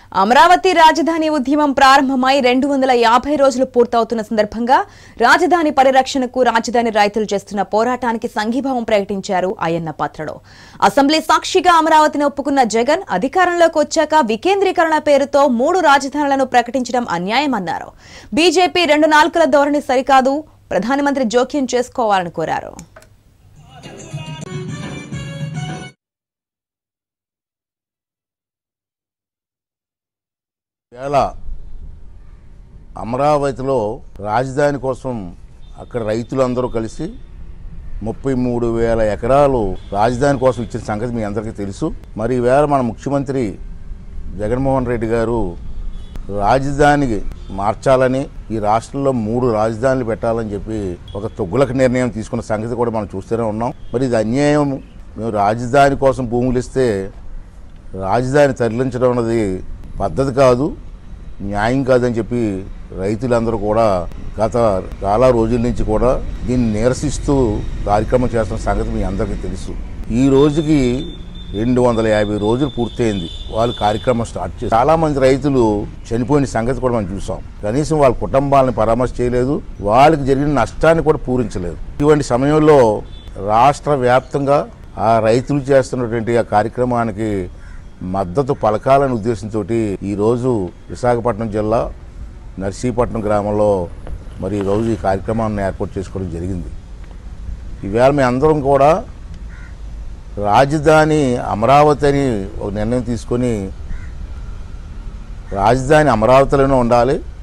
అమరావతి రాజధాని ఉద్యమం ప్రారంభమై రెండు వందల యాభై రోజులు పూర్తవుతున్న సందర్భంగా రాజధాని పరిరక్షణకు రాజధాని రైతులు చేస్తున్న పోరాటానికి సంఘీభావం ప్రకటించారు అయ్యన్న పాత్రలో అసెంబ్లీ సాక్షిగా అమరావతిని ఒప్పుకున్న జగన్ అధికారంలోకి వచ్చాక వికేంద్రీకరణ పేరుతో మూడు రాజధానులను ప్రకటించడం అన్యాయమన్నారు బీజేపీ రెండు నాలుకల ధోరణి సరికాదు ప్రధానమంత్రి జోక్యం చేసుకోవాలని కోరారు ఇవాళ అమరావతిలో రాజధాని కోసం అక్కడ రైతులందరూ కలిసి ముప్పై మూడు వేల ఎకరాలు రాజధాని కోసం ఇచ్చిన సంగతి మీ అందరికీ తెలుసు మరి ఈవేళ మన ముఖ్యమంత్రి జగన్మోహన్ రెడ్డి గారు రాజధానికి మార్చాలని ఈ రాష్ట్రంలో మూడు రాజధానులు పెట్టాలని చెప్పి ఒక తొగ్గులకు నిర్ణయం తీసుకున్న సంగతి కూడా మనం చూస్తూనే ఉన్నాం మరి ఇది అన్యాయం మేము రాజధాని కోసం భూములు ఇస్తే రాజధాని తరలించడం అన్నది పద్ధతి కాదు న్యాయం కాదని చెప్పి రైతులందరూ కూడా గత చాలా రోజుల నుంచి కూడా దీన్ని నిరసిస్తూ కార్యక్రమం చేస్తున్న సంగతి మీ అందరికీ తెలుసు ఈ రోజుకి రెండు వందల యాభై రోజులు పూర్తయింది వాళ్ళు కార్యక్రమం స్టార్ట్ చేసి చాలా మంది రైతులు చనిపోయిన సంగతి కూడా మనం చూసాం కనీసం వాళ్ళ కుటుంబాలను పరామర్శ చేయలేదు వాళ్ళకి జరిగిన నష్టాన్ని కూడా పూరించలేదు ఇటువంటి సమయంలో రాష్ట్ర వ్యాప్తంగా ఆ రైతులు చేస్తున్నటువంటి ఆ కార్యక్రమానికి మద్దతు పలకాలని ఉద్దేశంతో ఈరోజు విశాఖపట్నం జిల్లా నర్సీపట్నం గ్రామంలో మరి ఈరోజు ఈ కార్యక్రమాన్ని ఏర్పాటు చేసుకోవడం జరిగింది ఈవేళ మేము అందరం కూడా రాజధాని అమరావతి అని ఒక నిర్ణయం తీసుకొని రాజధాని అమరావతిలోనే ఉండాలి